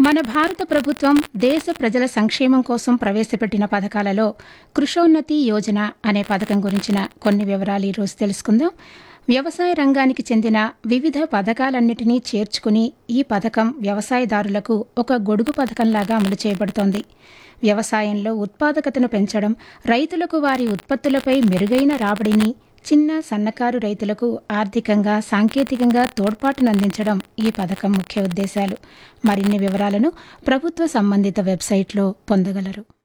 మన భారత ప్రభుత్వం దేశ ప్రజల సంక్షేమం కోసం ప్రవేశపెట్టిన పథకాలలో కృషోన్నతి యోజన అనే పథకం గురించిన కొన్ని వివరాలు ఈరోజు తెలుసుకుందాం వ్యవసాయ రంగానికి చెందిన వివిధ పథకాలన్నిటినీ చేర్చుకుని ఈ పథకం వ్యవసాయదారులకు ఒక గొడుగు పథకంలాగా అమలు చేయబడుతోంది వ్యవసాయంలో ఉత్పాదకతను పెంచడం రైతులకు వారి ఉత్పత్తులపై మెరుగైన రాబడిని చిన్న సన్నకారు రైతులకు ఆర్థికంగా సాంకేతికంగా తోడ్పాటునందించడం ఈ పథకం ముఖ్య ఉద్దేశాలు మరిన్ని వివరాలను ప్రభుత్వ సంబంధిత వెబ్సైట్లో పొందగలరు